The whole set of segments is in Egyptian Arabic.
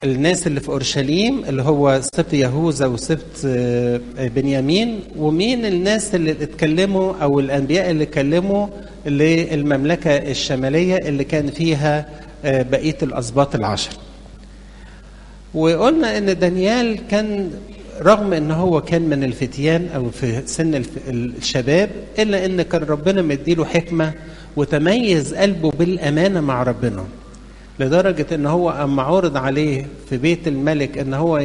الناس اللي في اورشليم اللي هو سبط يهوذا وسبط بنيامين ومين الناس اللي اتكلموا او الانبياء اللي اتكلموا للمملكه الشماليه اللي كان فيها بقيه الاسباط العشر. وقلنا ان دانيال كان رغم ان هو كان من الفتيان او في سن الشباب الا ان كان ربنا مديله حكمه وتميز قلبه بالامانه مع ربنا. لدرجة ان هو اما عرض عليه في بيت الملك ان هو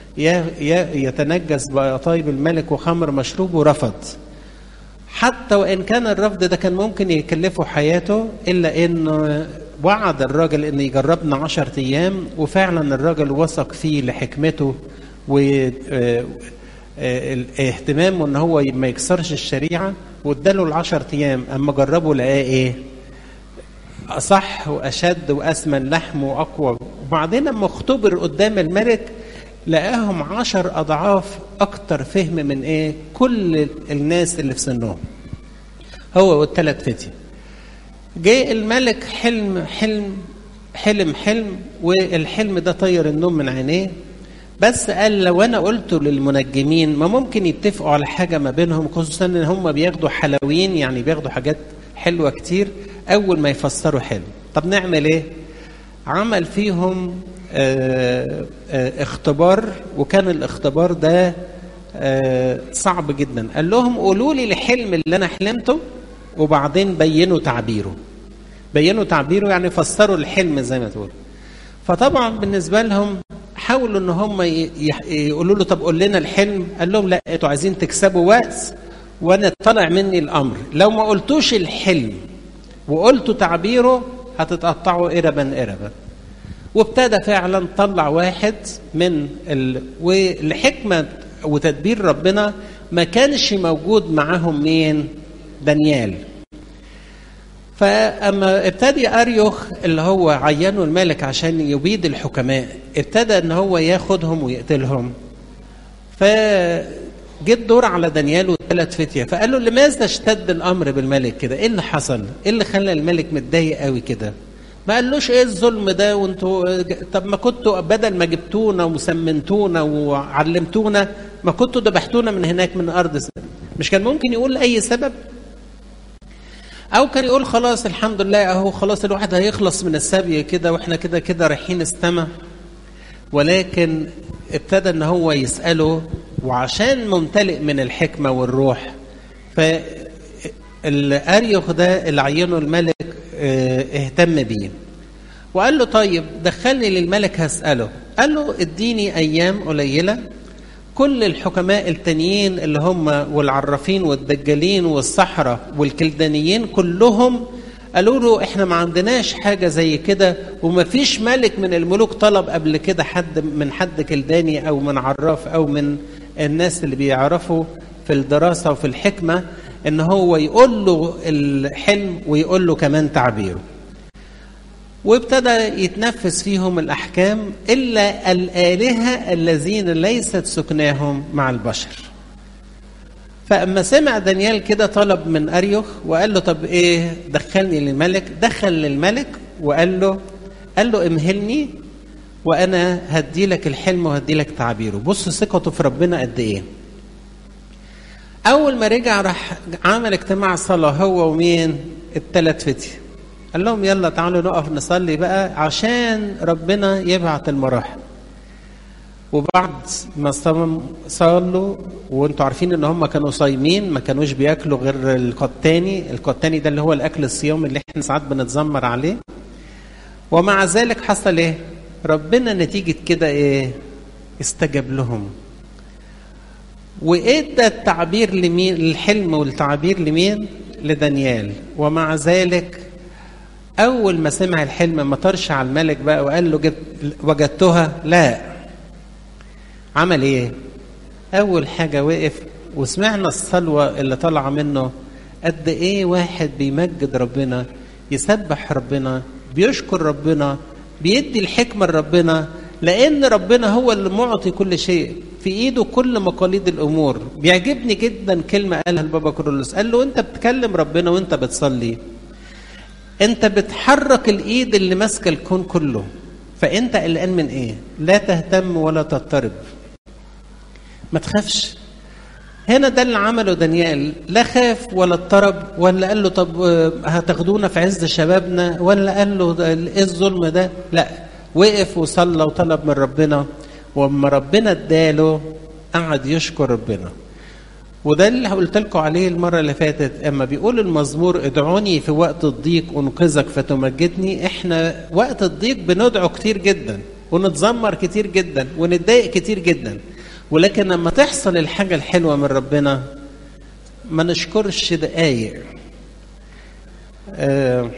يتنجس بطيب الملك وخمر مشروب ورفض حتى وان كان الرفض ده كان ممكن يكلفه حياته الا انه وعد الراجل ان يجربنا عشرة ايام وفعلا الراجل وثق فيه لحكمته و اهتمامه ان هو ما يكسرش الشريعه واداله العشر ايام اما جربه لقاه ايه؟ أصح وأشد وأسمن لحم وأقوى وبعدين لما اختبر قدام الملك لقاهم عشر أضعاف أكتر فهم من إيه كل الناس اللي في سنهم هو والثلاث فتي جاء الملك حلم حلم حلم حلم والحلم ده طير النوم من عينيه بس قال لو انا قلت للمنجمين ما ممكن يتفقوا على حاجه ما بينهم خصوصا ان هم بياخدوا حلوين يعني بياخدوا حاجات حلوه كتير اول ما يفسروا حلو طب نعمل ايه عمل فيهم اه اه اختبار وكان الاختبار ده اه صعب جدا قال لهم قولوا لي الحلم اللي انا حلمته وبعدين بينوا تعبيره بينوا تعبيره يعني فسروا الحلم زي ما تقول فطبعا بالنسبه لهم حاولوا ان هم يقولوا له طب قول لنا الحلم قال لهم لا انتوا عايزين تكسبوا وقت وانا طلع مني الامر لو ما قلتوش الحلم وقلتوا تعبيره هتتقطعوا قربا قربا وابتدى فعلا طلع واحد من ال... والحكمة وتدبير ربنا ما كانش موجود معاهم مين دانيال فأما ابتدي أريوخ اللي هو عينه الملك عشان يبيد الحكماء ابتدى ان هو ياخدهم ويقتلهم ف جه الدور على دانيال والثلاث فتية فقال له لماذا اشتد الامر بالملك كده ايه اللي حصل ايه اللي خلى الملك متضايق قوي كده ما قالوش ايه الظلم ده وانتوا طب ما كنتوا بدل ما جبتونا وسمنتونا وعلمتونا ما كنتوا ذبحتونا من هناك من ارض مش كان ممكن يقول اي سبب او كان يقول خلاص الحمد لله اهو خلاص الواحد هيخلص من السبي كده واحنا كده كده رايحين السما ولكن ابتدى ان هو يساله وعشان ممتلئ من الحكمه والروح فالاريوخ ده اللي عينه الملك اهتم بيه وقال له طيب دخلني للملك هساله قال له اديني ايام قليله كل الحكماء التانيين اللي هم والعرافين والدجالين والسحرة والكلدانيين كلهم قالوا له احنا ما عندناش حاجة زي كده وما فيش ملك من الملوك طلب قبل كده حد من حد كلداني او من عراف او من الناس اللي بيعرفوا في الدراسة وفي الحكمة ان هو يقول له الحلم ويقول له كمان تعبيره وابتدى يتنفذ فيهم الأحكام إلا الآلهة الذين ليست سكناهم مع البشر فأما سمع دانيال كده طلب من أريوخ وقال له طب إيه دخلني للملك دخل للملك وقال له قال له امهلني وأنا هدي لك الحلم وهدي لك تعبيره بص ثقته في ربنا قد إيه أول ما رجع راح عمل اجتماع صلاة هو ومين التلات فتي قال لهم يلا تعالوا نقف نصلي بقى عشان ربنا يبعت المراحل وبعد ما صلوا وانتوا عارفين ان هم كانوا صايمين ما كانوش بياكلوا غير القطاني القطاني ده اللي هو الاكل الصيام اللي احنا ساعات بنتذمر عليه ومع ذلك حصل ايه ربنا نتيجة كده ايه استجاب لهم وادى التعبير لمين الحلم والتعبير لمين لدانيال ومع ذلك أول ما سمع الحلم ما طرش على الملك بقى وقال له جبت وجدتها لا عمل إيه؟ أول حاجة وقف وسمعنا الصلوة اللي طالعة منه قد إيه واحد بيمجد ربنا يسبح ربنا بيشكر ربنا بيدي الحكمة لربنا لأن ربنا هو اللي معطي كل شيء في إيده كل مقاليد الأمور بيعجبني جدا كلمة قالها البابا كرولوس قال له أنت بتكلم ربنا وأنت بتصلي انت بتحرك الايد اللي ماسكه الكون كله فانت قلقان من ايه لا تهتم ولا تضطرب ما تخافش هنا ده اللي عمله دانيال لا خاف ولا اضطرب ولا قال له طب هتاخدونا في عز شبابنا ولا قال له ايه الظلم ده لا وقف وصلى وطلب من ربنا واما ربنا اداله قعد يشكر ربنا وده اللي قلت لكم عليه المرة اللي فاتت اما بيقول المزمور ادعوني في وقت الضيق انقذك فتمجدني احنا وقت الضيق بندعو كتير جدا ونتذمر كتير جدا ونتضايق كتير جدا ولكن لما تحصل الحاجة الحلوة من ربنا ما نشكرش دقايق آه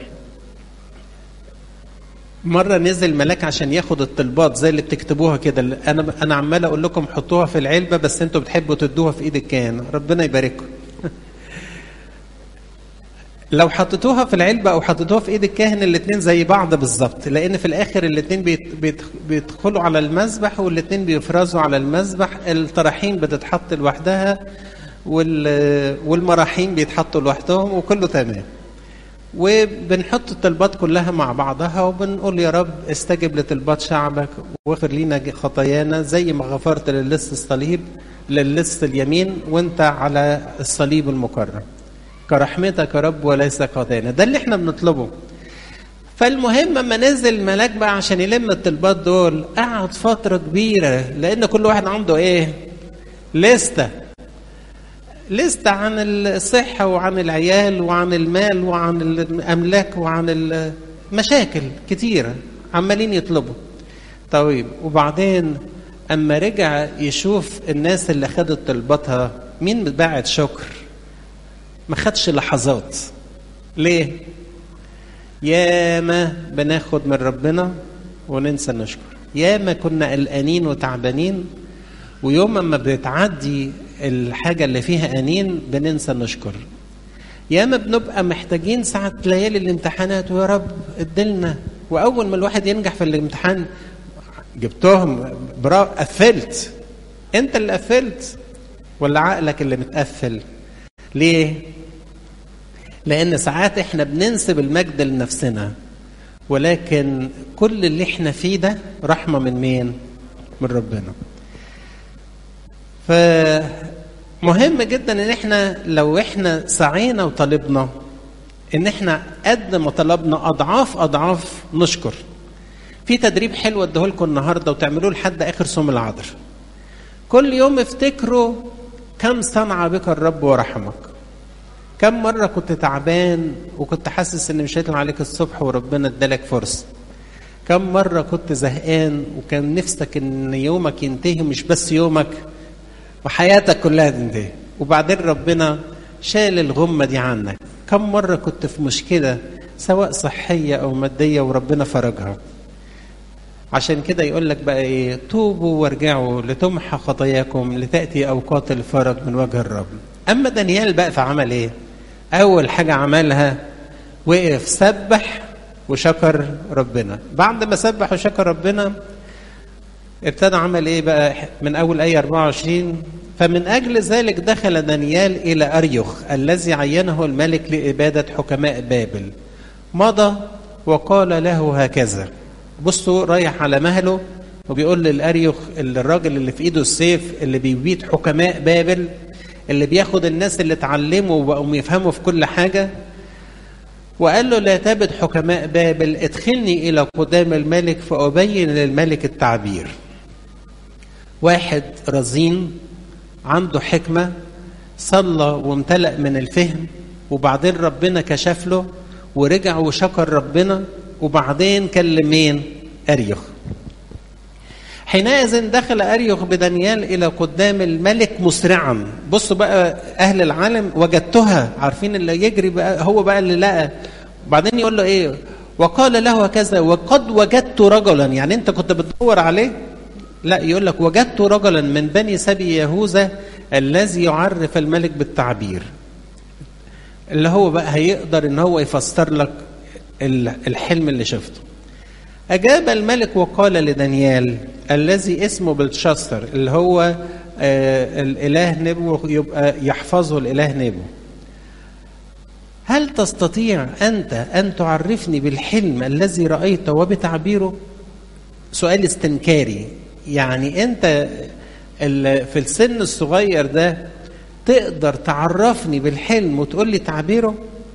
مرة نزل ملاك عشان ياخد الطلبات زي اللي بتكتبوها كده انا انا عمال اقول لكم حطوها في العلبة بس انتوا بتحبوا تدوها في ايد الكاهن ربنا يبارككم لو حطيتوها في العلبة أو حطيتوها في إيد الكاهن الاتنين زي بعض بالظبط لأن في الآخر الاتنين بيت بيت بيدخلوا على المذبح والاتنين بيفرزوا على المذبح الطراحين بتتحط لوحدها والمراحين بيتحطوا لوحدهم وكله تمام وبنحط الطلبات كلها مع بعضها وبنقول يا رب استجب لطلبات شعبك واغفر لنا خطايانا زي ما غفرت للص الصليب للص اليمين وانت على الصليب المكرم كرحمتك يا رب وليس خطايانا ده اللي احنا بنطلبه فالمهم اما نزل ملاك بقى عشان يلم الطلبات دول قعد فتره كبيره لان كل واحد عنده ايه لسته لستة عن الصحة وعن العيال وعن المال وعن الأملاك وعن المشاكل كتيرة عمالين يطلبوا طيب وبعدين أما رجع يشوف الناس اللي خدت طلباتها مين باعت شكر ما خدش لحظات ليه ياما بناخد من ربنا وننسى نشكر ياما كنا قلقانين وتعبانين ويوم ما بتعدي الحاجة اللي فيها أنين بننسى نشكر ياما بنبقى محتاجين ساعة ليالي الامتحانات ويا رب ادلنا وأول ما الواحد ينجح في الامتحان جبتهم برا قفلت أنت اللي قفلت ولا عقلك اللي متقفل ليه؟ لأن ساعات احنا بننسب المجد لنفسنا ولكن كل اللي احنا فيه ده رحمة من مين؟ من ربنا. فمهم جدا ان احنا لو احنا سعينا وطلبنا ان احنا قد ما طلبنا اضعاف اضعاف نشكر. في تدريب حلو اديه لكم النهارده وتعملوه لحد اخر صوم العذر. كل يوم افتكروا كم صنع بك الرب ورحمك. كم مرة كنت تعبان وكنت حاسس ان مش هيطلع عليك الصبح وربنا ادالك فرصة كم مرة كنت زهقان وكان نفسك ان يومك ينتهي مش بس يومك وحياتك كلها تنتهي وبعدين ربنا شال الغمة دي عنك كم مرة كنت في مشكلة سواء صحية أو مادية وربنا فرجها عشان كده يقول لك بقى ايه توبوا وارجعوا لتمحى خطاياكم لتأتي أوقات الفرج من وجه الرب أما دانيال بقى فعمل ايه أول حاجة عملها وقف سبح وشكر ربنا بعد ما سبح وشكر ربنا ابتدى عمل ايه بقى من اول ايه 24 فمن اجل ذلك دخل دانيال الى اريخ الذي عينه الملك لاباده حكماء بابل مضى وقال له هكذا بصوا رايح على مهله وبيقول للاريخ الراجل اللي في ايده السيف اللي بيبيد حكماء بابل اللي بياخد الناس اللي اتعلموا وبقوا يفهموا في كل حاجه وقال له لا تبد حكماء بابل ادخلني الى قدام الملك فابين للملك التعبير واحد رزين عنده حكمه صلى وامتلأ من الفهم وبعدين ربنا كشف له ورجع وشكر ربنا وبعدين كلم مين؟ اريخ حينئذ دخل اريخ بدانيال الى قدام الملك مسرعا بصوا بقى اهل العالم وجدتها عارفين اللي يجري بقى هو بقى اللي لقى وبعدين يقول له ايه وقال له كذا وقد وجدت رجلا يعني انت كنت بتدور عليه لا يقول لك وجدت رجلا من بني سبي يهوذا الذي يعرف الملك بالتعبير اللي هو بقى هيقدر ان هو يفسر لك الحلم اللي شفته أجاب الملك وقال لدانيال الذي اسمه بلشسر اللي هو آه الإله نبو يبقى يحفظه الإله نبو هل تستطيع أنت أن تعرفني بالحلم الذي رأيته وبتعبيره سؤال استنكاري يعني انت ال- في السن الصغير ده تقدر تعرفني بالحلم وتقول لي تعبيره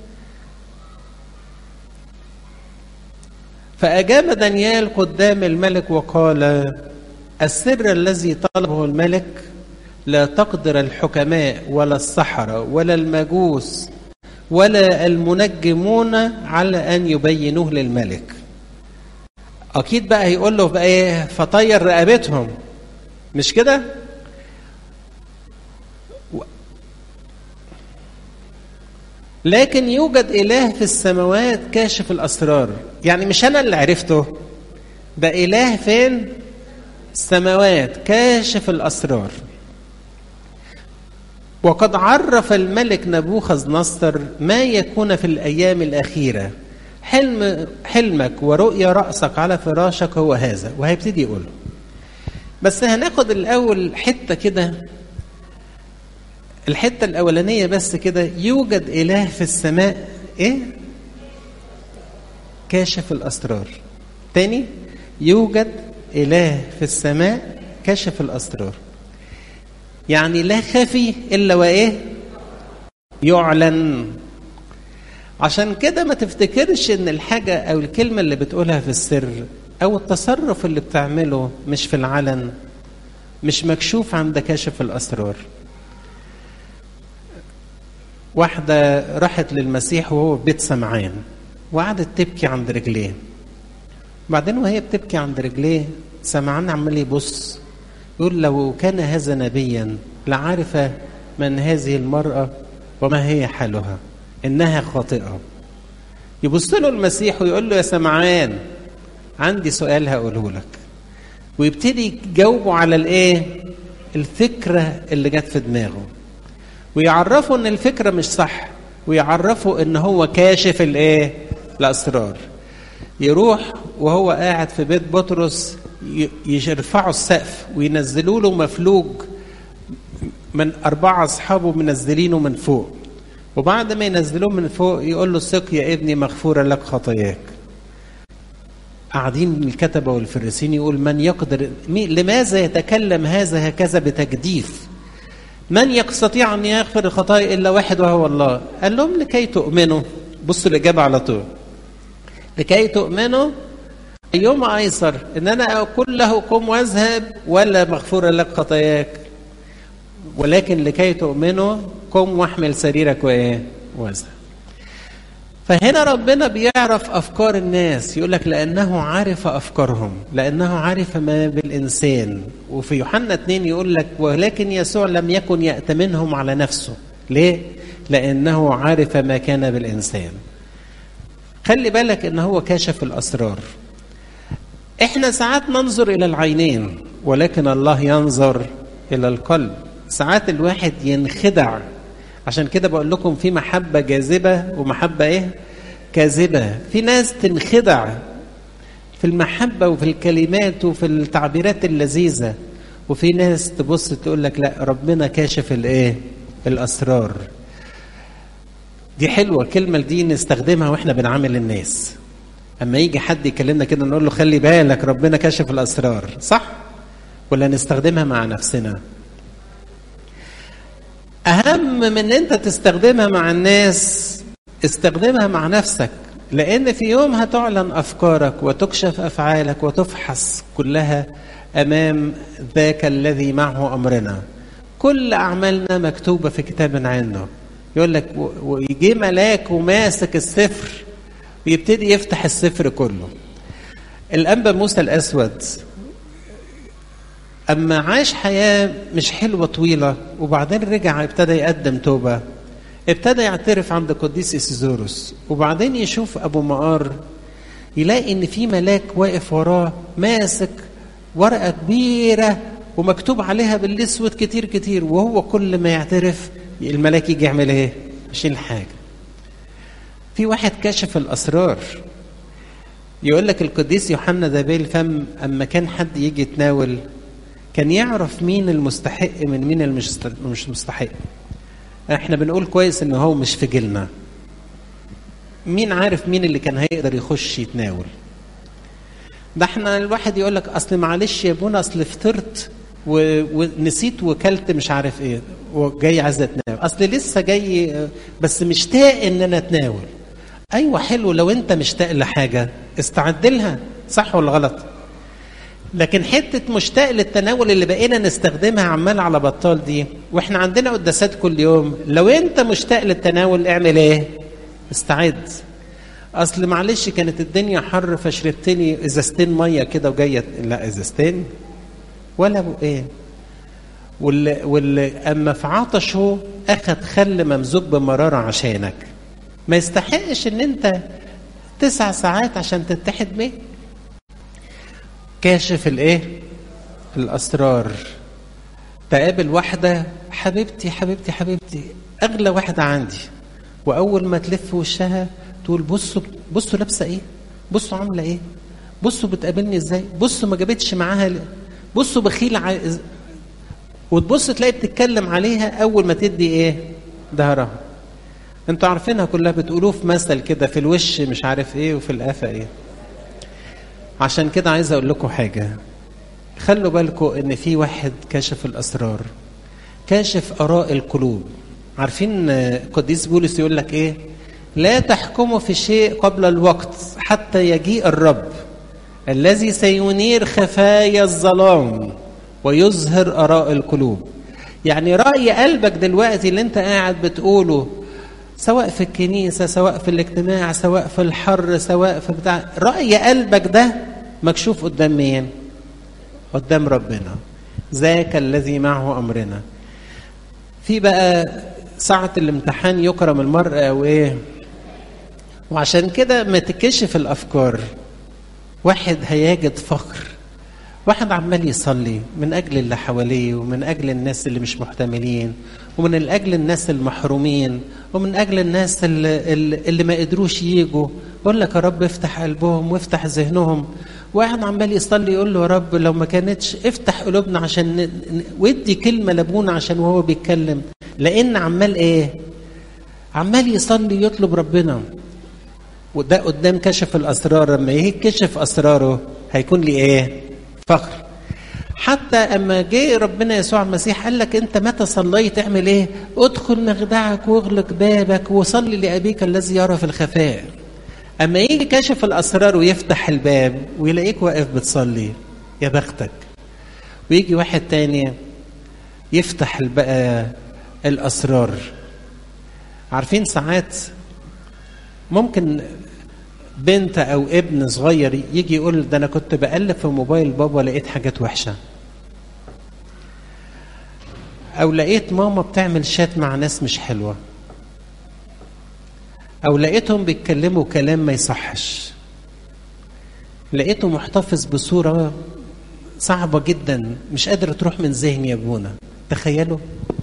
فأجاب دانيال قدام الملك وقال السر الذي طلبه الملك لا تقدر الحكماء ولا السحرة ولا المجوس ولا المنجمون على أن يبينوه للملك أكيد بقى هيقول له بقى إيه فطير رقبتهم مش كده؟ لكن يوجد إله في السماوات كاشف الأسرار يعني مش أنا اللي عرفته ده إله فين السماوات كاشف الأسرار وقد عرف الملك نبوخذ نصر ما يكون في الأيام الأخيرة حلم حلمك ورؤيا رأسك على فراشك هو هذا وهيبتدي يقول بس هناخد الأول حتة كده الحتة الأولانية بس كده يوجد إله في السماء إيه؟ كاشف الأسرار تاني يوجد إله في السماء كاشف الأسرار يعني لا خفي إلا وإيه؟ يعلن عشان كده ما تفتكرش إن الحاجة أو الكلمة اللي بتقولها في السر أو التصرف اللي بتعمله مش في العلن مش مكشوف عند كاشف الأسرار واحدة راحت للمسيح وهو في بيت سمعان وقعدت تبكي عند رجليه بعدين وهي بتبكي عند رجليه سمعان عمال يبص يقول لو كان هذا نبيا لعرف من هذه المرأة وما هي حالها إنها خاطئة يبص له المسيح ويقول له يا سمعان عندي سؤال هقوله لك ويبتدي يجاوبه على الايه الفكرة اللي جت في دماغه ويعرفوا ان الفكره مش صح ويعرفوا ان هو كاشف الايه الاسرار يروح وهو قاعد في بيت بطرس يرفعوا السقف وينزلوا له مفلوج من أربعة أصحابه منزلينه من فوق وبعد ما ينزلوه من فوق يقول له ثق يا ابني مغفورة لك خطاياك قاعدين الكتبة والفريسين يقول من يقدر لماذا يتكلم هذا هكذا بتجديف من يستطيع أن يغفر الخطايا إلا واحد وهو الله قال لهم لكي تؤمنوا بصوا الإجابة على طول لكي تؤمنوا أيهما أيسر إن أنا أقول له قم واذهب ولا مغفورة لك خطاياك ولكن لكي تؤمنوا قم واحمل سريرك وإيه واذهب فهنا ربنا بيعرف أفكار الناس يقول لك لأنه عرف أفكارهم لأنه عرف ما بالإنسان وفي يوحنا 2 يقول لك ولكن يسوع لم يكن يأتمنهم على نفسه ليه؟ لأنه عرف ما كان بالإنسان خلي بالك ان هو كاشف الاسرار احنا ساعات ننظر الى العينين ولكن الله ينظر الى القلب ساعات الواحد ينخدع عشان كده بقول لكم في محبه جاذبه ومحبه ايه كاذبه في ناس تنخدع في المحبه وفي الكلمات وفي التعبيرات اللذيذه وفي ناس تبص تقول لك لا ربنا كاشف الايه الاسرار دي حلوه الكلمه دي نستخدمها واحنا بنعامل الناس اما يجي حد يكلمنا كده نقول له خلي بالك ربنا كشف الاسرار صح ولا نستخدمها مع نفسنا اهم من ان انت تستخدمها مع الناس استخدمها مع نفسك لان في يوم هتعلن افكارك وتكشف افعالك وتفحص كلها امام ذاك الذي معه امرنا كل اعمالنا مكتوبه في كتاب عنده يقول لك ويجي ملاك وماسك السفر ويبتدي يفتح السفر كله الأنبا موسى الأسود أما عاش حياة مش حلوة طويلة وبعدين رجع ابتدى يقدم توبة ابتدى يعترف عند قديس إسيزوروس وبعدين يشوف أبو مقار يلاقي إن في ملاك واقف وراه ماسك ورقة كبيرة ومكتوب عليها بالأسود كتير كتير وهو كل ما يعترف الملاك يجي يعمل ايه؟ يشيل حاجه. في واحد كشف الاسرار يقول لك القديس يوحنا ذبي الفم اما كان حد يجي يتناول كان يعرف مين المستحق من مين المش مستحق. احنا بنقول كويس ان هو مش في جيلنا. مين عارف مين اللي كان هيقدر يخش يتناول؟ ده احنا الواحد يقول لك اصل معلش يا ابونا اصل فطرت و... ونسيت وكلت مش عارف ايه وجاي عايز اتناول اصل لسه جاي بس مشتاق ان انا اتناول ايوه حلو لو انت مشتاق لحاجه استعد لها صح ولا غلط لكن حته مشتاق للتناول اللي بقينا نستخدمها عمال على بطال دي واحنا عندنا قداسات كل يوم لو انت مشتاق للتناول اعمل ايه استعد اصل معلش كانت الدنيا حر فشربت لي ازازتين ميه كده وجايه لا ازازتين ولا ابو ايه واللي, واللي اما في عطشه اخذ خل ممزوج بمراره عشانك ما يستحقش ان انت تسع ساعات عشان تتحد بيه كاشف الايه الاسرار تقابل واحده حبيبتي حبيبتي حبيبتي اغلى واحده عندي واول ما تلف وشها تقول بصوا بصوا لابسه ايه بصوا عامله ايه بصوا بتقابلني ازاي بصوا ما جابتش معاها ل... بصوا بخيل ع... وتبص تلاقي بتتكلم عليها اول ما تدي ايه ظهرها انتوا عارفينها كلها بتقولوه في مثل كده في الوش مش عارف ايه وفي القفا ايه عشان كده عايز اقول لكم حاجه خلوا بالكم ان في واحد كاشف الاسرار كاشف اراء القلوب عارفين قديس بولس يقول لك ايه لا تحكموا في شيء قبل الوقت حتى يجيء الرب الذي سينير خفايا الظلام ويظهر اراء القلوب يعني راي قلبك دلوقتي اللي انت قاعد بتقوله سواء في الكنيسه سواء في الاجتماع سواء في الحر سواء في بتاع راي قلبك ده مكشوف قدام مين قدام ربنا ذاك الذي معه امرنا في بقى ساعة الامتحان يكرم المرء أو إيه وعشان كده ما تكشف الأفكار واحد هيجد فخر واحد عمال يصلي من أجل اللي حواليه ومن أجل الناس اللي مش محتملين ومن أجل الناس المحرومين ومن أجل الناس اللي, اللي ما قدروش يجوا يقول لك يا رب افتح قلبهم وافتح ذهنهم واحد عمال يصلي يقول له يا رب لو ما كانتش افتح قلوبنا عشان ودي كلمة لابونا عشان وهو بيتكلم لأن عمال إيه؟ عمال يصلي يطلب ربنا وده قدام كشف الأسرار لما يكشف أسراره هيكون لي إيه؟ فخر حتى اما جه ربنا يسوع المسيح قال لك انت متى صليت اعمل ايه ادخل مخدعك واغلق بابك وصلي لابيك الذي يرى في الخفاء اما يجي كاشف الاسرار ويفتح الباب ويلاقيك واقف بتصلي يا بختك ويجي واحد تاني يفتح بقى الاسرار عارفين ساعات ممكن بنت او ابن صغير يجي يقول ده انا كنت بقلب في موبايل بابا لقيت حاجات وحشه او لقيت ماما بتعمل شات مع ناس مش حلوه او لقيتهم بيتكلموا كلام ما يصحش لقيته محتفظ بصوره صعبه جدا مش قادره تروح من ذهني يا ابونا تخيلوا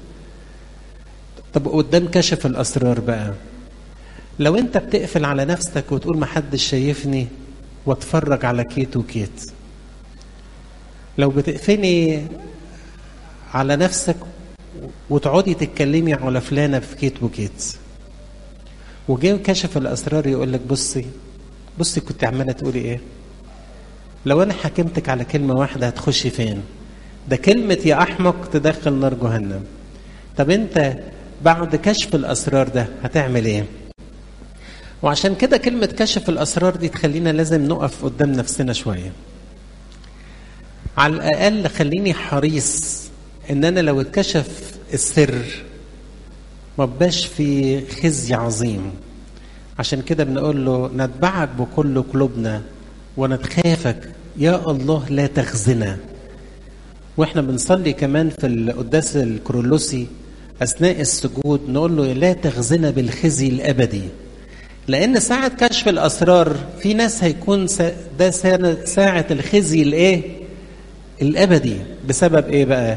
طب قدام كشف الاسرار بقى لو انت بتقفل على نفسك وتقول محدش شايفني واتفرج على كيت وكيت لو بتقفلي على نفسك وتقعدي تتكلمي على فلانه في كيت وكيت وجاي كشف الاسرار يقول لك بصي بصي كنت عماله تقولي ايه لو انا حكمتك على كلمه واحده هتخشي فين ده كلمه يا احمق تدخل نار جهنم طب انت بعد كشف الاسرار ده هتعمل ايه وعشان كده كلمة كشف الأسرار دي تخلينا لازم نقف قدام نفسنا شوية على الأقل خليني حريص إن أنا لو اتكشف السر ما بقاش في خزي عظيم عشان كده بنقول له نتبعك بكل قلوبنا ونتخافك يا الله لا تخزنا واحنا بنصلي كمان في القداس الكرولوسي اثناء السجود نقول له لا تخزنا بالخزي الابدي لان ساعه كشف الاسرار في ناس هيكون ده ساعه الخزي الايه الابدي بسبب ايه بقى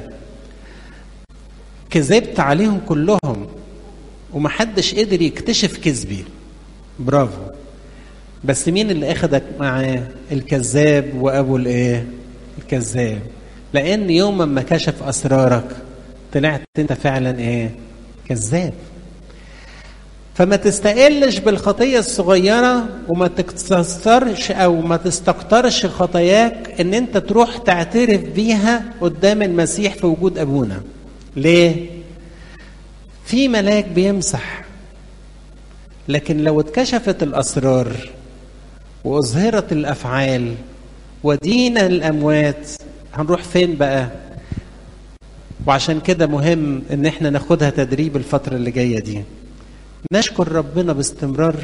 كذبت عليهم كلهم ومحدش قدر يكتشف كذبي برافو بس مين اللي اخدك معاه الكذاب وابو الايه الكذاب لان يوم ما كشف اسرارك طلعت انت فعلا ايه كذاب فما تستقلش بالخطية الصغيرة وما تكتسرش أو ما تستكترش خطاياك إن أنت تروح تعترف بيها قدام المسيح في وجود أبونا. ليه؟ في ملاك بيمسح لكن لو اتكشفت الأسرار وأظهرت الأفعال ودينا الأموات هنروح فين بقى؟ وعشان كده مهم إن احنا ناخدها تدريب الفترة اللي جاية دي. نشكر ربنا باستمرار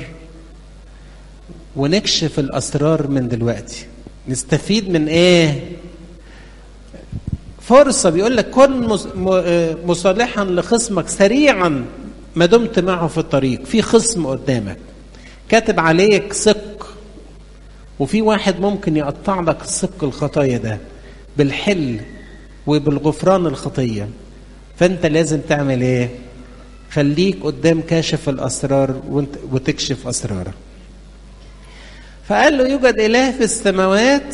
ونكشف الاسرار من دلوقتي نستفيد من ايه فرصه بيقول لك كن مصالحا لخصمك سريعا ما دمت معه في الطريق في خصم قدامك كاتب عليك سق وفي واحد ممكن يقطع لك سق الخطايا ده بالحل وبالغفران الخطيه فانت لازم تعمل ايه خليك قدام كاشف الاسرار وتكشف اسراره فقال له يوجد اله في السماوات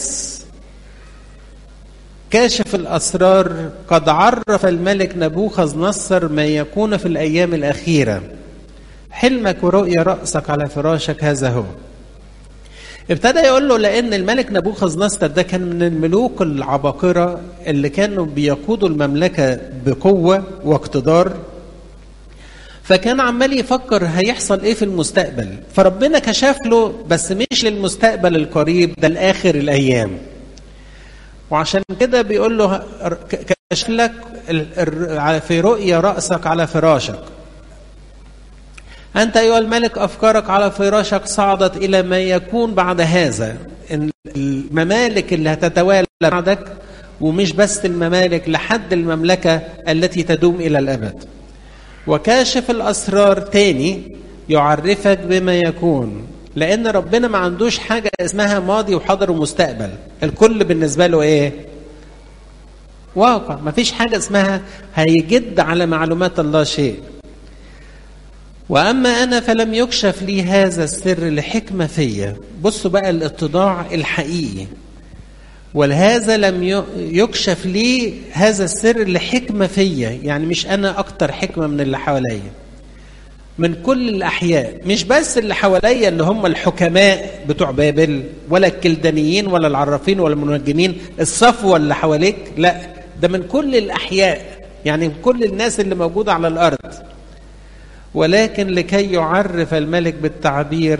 كاشف الاسرار قد عرف الملك نبوخذ نصر ما يكون في الايام الاخيره حلمك ورؤيا راسك على فراشك هذا هو ابتدى يقول له لان الملك نبوخذ نصر ده كان من الملوك العباقره اللي كانوا بيقودوا المملكه بقوه واقتدار فكان عمال يفكر هيحصل ايه في المستقبل فربنا كشف له بس مش للمستقبل القريب ده لاخر الايام وعشان كده بيقول له كشف لك في رؤيا راسك على فراشك انت ايها الملك افكارك على فراشك صعدت الى ما يكون بعد هذا الممالك اللي هتتوالى بعدك ومش بس الممالك لحد المملكه التي تدوم الى الابد وكاشف الاسرار تاني يعرفك بما يكون لان ربنا ما عندوش حاجه اسمها ماضي وحاضر ومستقبل الكل بالنسبه له ايه واقع ما فيش حاجه اسمها هيجد على معلومات الله شيء واما انا فلم يكشف لي هذا السر لحكمه فيا بصوا بقى الاتضاع الحقيقي ولهذا لم يكشف لي هذا السر لحكمة فيا يعني مش أنا أكتر حكمة من اللي حواليا من كل الأحياء مش بس اللي حواليا اللي هم الحكماء بتوع بابل ولا الكلدانيين ولا العرافين ولا المنجمين الصفوة اللي حواليك لا ده من كل الأحياء يعني كل الناس اللي موجودة على الأرض ولكن لكي يعرف الملك بالتعبير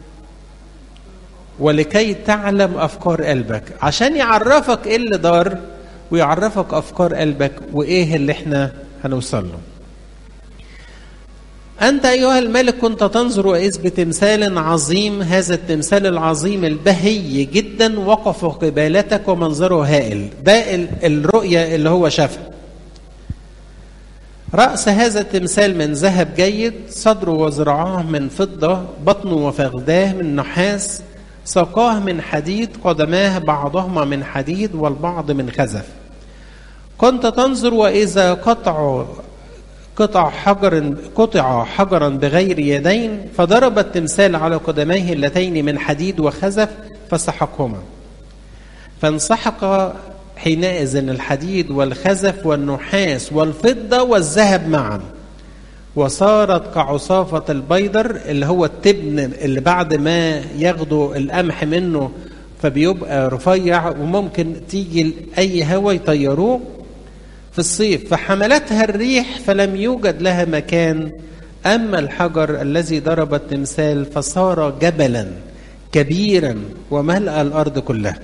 ولكي تعلم افكار قلبك عشان يعرفك ايه اللي دار ويعرفك افكار قلبك وايه اللي احنا هنوصل له انت ايها الملك كنت تنظر اذ بتمثال عظيم هذا التمثال العظيم البهي جدا وقف قبالتك ومنظره هائل ده الرؤيه اللي هو شافها رأس هذا التمثال من ذهب جيد صدره وذراعاه من فضة بطنه وفخذاه من نحاس ساقاه من حديد قدماه بعضهما من حديد والبعض من خزف كنت تنظر وإذا قطع قطع حجر قطع حجرا بغير يدين فضرب التمثال على قدميه اللتين من حديد وخزف فسحقهما فانسحق حينئذ الحديد والخزف والنحاس والفضة والذهب معا وصارت كعصافة البيدر اللي هو التبن اللي بعد ما ياخدوا القمح منه فبيبقى رفيع وممكن تيجي أي هوا يطيروه في الصيف فحملتها الريح فلم يوجد لها مكان أما الحجر الذي ضرب التمثال فصار جبلا كبيرا وملأ الأرض كلها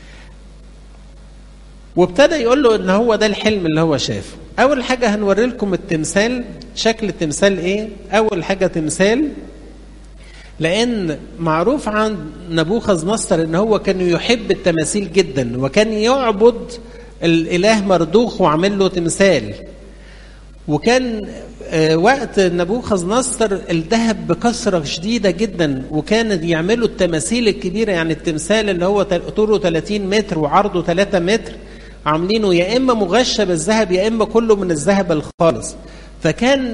وابتدى يقول له ان هو ده الحلم اللي هو شافه اول حاجه هنوري لكم التمثال شكل التمثال ايه اول حاجه تمثال لان معروف عن نبوخذ نصر ان هو كان يحب التماثيل جدا وكان يعبد الاله مردوخ وعامل له تمثال وكان وقت نبوخذ نصر الذهب بكثرة شديدة جدا وكان يعملوا التماثيل الكبيرة يعني التمثال اللي هو طوله 30 متر وعرضه 3 متر عاملينه يا إما مغشى بالذهب يا إما كله من الذهب الخالص فكان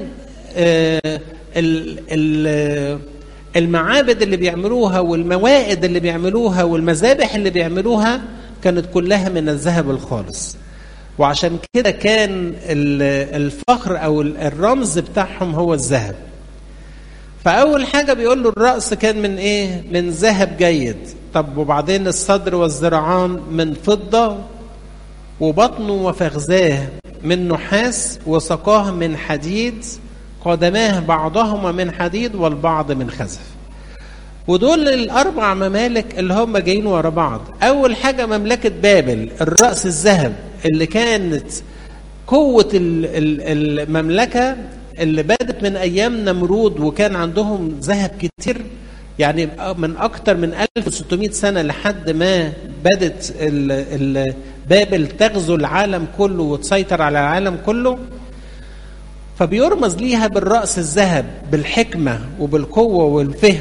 المعابد اللي بيعملوها والموائد اللي بيعملوها والمذابح اللي بيعملوها كانت كلها من الذهب الخالص وعشان كده كان الفخر او الرمز بتاعهم هو الذهب فاول حاجه بيقول له الراس كان من ايه من ذهب جيد طب وبعدين الصدر والذراعان من فضه وبطنه وفخذاه من نحاس وسقاه من حديد قدماه بعضهما من حديد والبعض من خزف ودول الاربع ممالك اللي هم جايين ورا بعض اول حاجه مملكه بابل الراس الذهب اللي كانت قوه المملكه اللي بدت من ايام نمرود وكان عندهم ذهب كتير يعني من اكتر من 1600 سنه لحد ما بدت ال ال بابل تغزو العالم كله وتسيطر على العالم كله فبيرمز ليها بالراس الذهب بالحكمه وبالقوه والفهم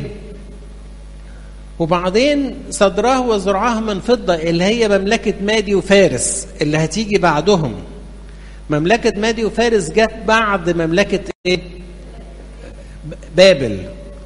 وبعدين صدراه وزرعاه من فضة اللي هي مملكة مادي وفارس اللي هتيجي بعدهم مملكة مادي وفارس جت بعد مملكة ايه بابل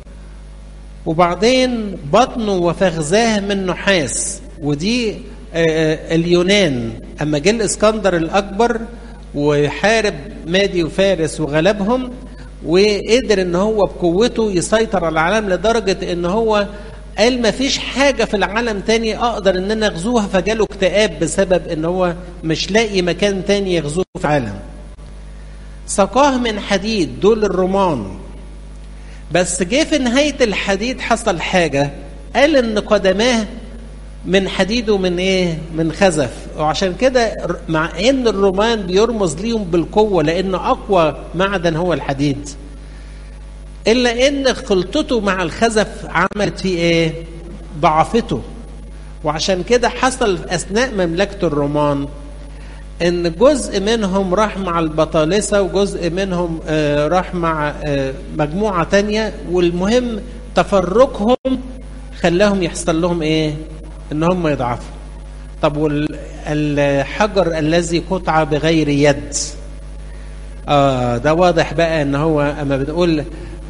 وبعدين بطنه وفخذاه من نحاس ودي اليونان اما جه الاسكندر الاكبر وحارب مادي وفارس وغلبهم وقدر ان هو بقوته يسيطر على العالم لدرجه ان هو قال ما فيش حاجة في العالم تاني أقدر إن أنا أغزوها فجاله اكتئاب بسبب إن هو مش لاقي مكان تاني يغزوه في العالم. سقاه من حديد دول الرومان. بس جه في نهاية الحديد حصل حاجة قال إن قدماه من حديد ومن إيه؟ من خزف وعشان كده مع إن الرومان بيرمز ليهم بالقوة لأن أقوى معدن هو الحديد. الا ان خلطته مع الخزف عملت فيه ايه ضعفته وعشان كده حصل اثناء مملكه الرومان ان جزء منهم راح مع البطالسه وجزء منهم آه راح مع آه مجموعه تانية والمهم تفرقهم خلاهم يحصل لهم ايه ان هم يضعفوا طب والحجر الذي قطع بغير يد اه ده واضح بقى ان هو اما بنقول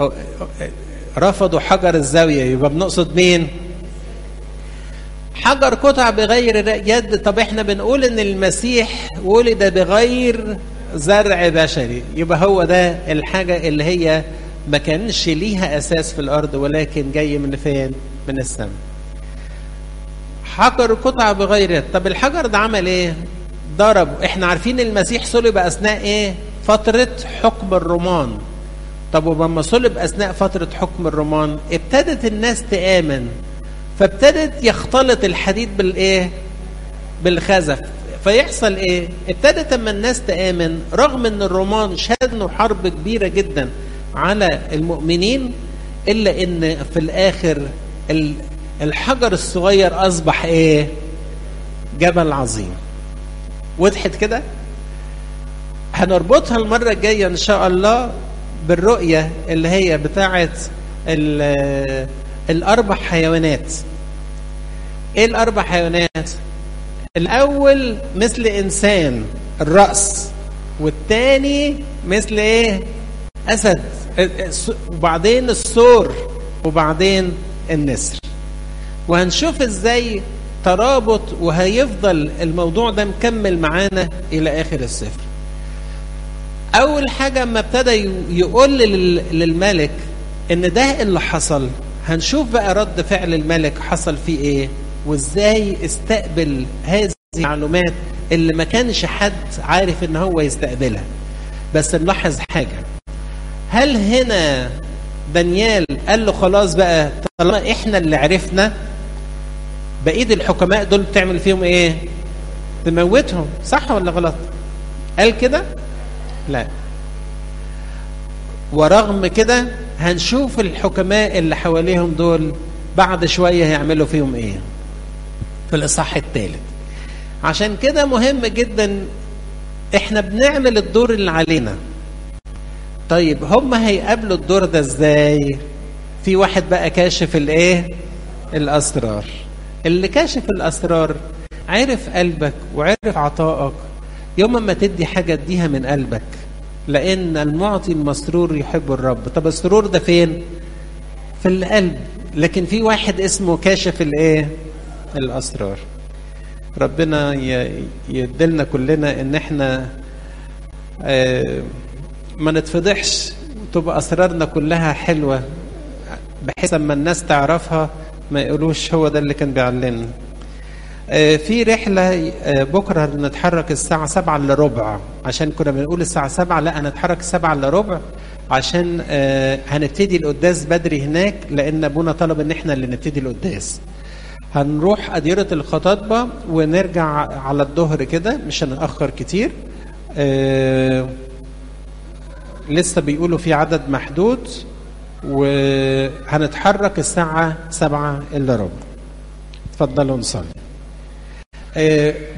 رفضوا حجر الزاوية يبقى بنقصد مين حجر قطع بغير يد طب احنا بنقول ان المسيح ولد بغير زرع بشري يبقى هو ده الحاجة اللي هي ما كانش ليها اساس في الارض ولكن جاي من فين من السماء حجر قطع بغير يد طب الحجر ده عمل ايه ضرب احنا عارفين المسيح صلب اثناء ايه فترة حكم الرومان طب ولما صلب اثناء فتره حكم الرومان ابتدت الناس تامن فابتدت يختلط الحديد بالايه بالخزف فيحصل ايه ابتدت اما الناس تامن رغم ان الرومان شنوا حرب كبيره جدا على المؤمنين الا ان في الاخر الحجر الصغير اصبح ايه جبل عظيم وضحت كده هنربطها المره الجايه ان شاء الله بالرؤية اللي هي بتاعة الأربع حيوانات إيه الأربع حيوانات؟ الأول مثل إنسان الرأس والتاني مثل إيه؟ أسد وبعدين الثور وبعدين النسر وهنشوف إزاي ترابط وهيفضل الموضوع ده مكمل معانا إلى آخر السفر اول حاجه اما ابتدى يقول للملك ان ده اللي حصل هنشوف بقى رد فعل الملك حصل فيه ايه وازاي استقبل هذه المعلومات اللي ما كانش حد عارف ان هو يستقبلها بس نلاحظ حاجه هل هنا دانيال قال له خلاص بقى طالما احنا اللي عرفنا بقيه الحكماء دول بتعمل فيهم ايه تموتهم صح ولا غلط قال كده لا ورغم كده هنشوف الحكماء اللي حواليهم دول بعد شويه هيعملوا فيهم ايه في الاصحاح الثالث عشان كده مهم جدا احنا بنعمل الدور اللي علينا طيب هم هيقابلوا الدور ده ازاي في واحد بقى كاشف الايه الاسرار اللي كاشف الاسرار عرف قلبك وعرف عطائك يوم ما تدي حاجه اديها من قلبك لان المعطي المسرور يحب الرب طب السرور ده فين في القلب لكن في واحد اسمه كاشف الايه الاسرار ربنا يدلنا كلنا ان احنا اه ما نتفضحش وتبقى اسرارنا كلها حلوه بحيث اما الناس تعرفها ما يقولوش هو ده اللي كان بيعلمنا آه، في رحلة آه، بكرة نتحرك الساعة سبعة إلا ربع عشان كنا بنقول الساعة سبعة لا هنتحرك سبعة إلا ربع عشان آه، هنبتدي القداس بدري هناك لأن أبونا طلب إن إحنا اللي نبتدي القداس هنروح أديرة الخطاطبة ونرجع على الظهر كده مش هنأخر كتير آه، لسه بيقولوا في عدد محدود وهنتحرك الساعة سبعة إلا ربع اتفضلوا نصلي آه،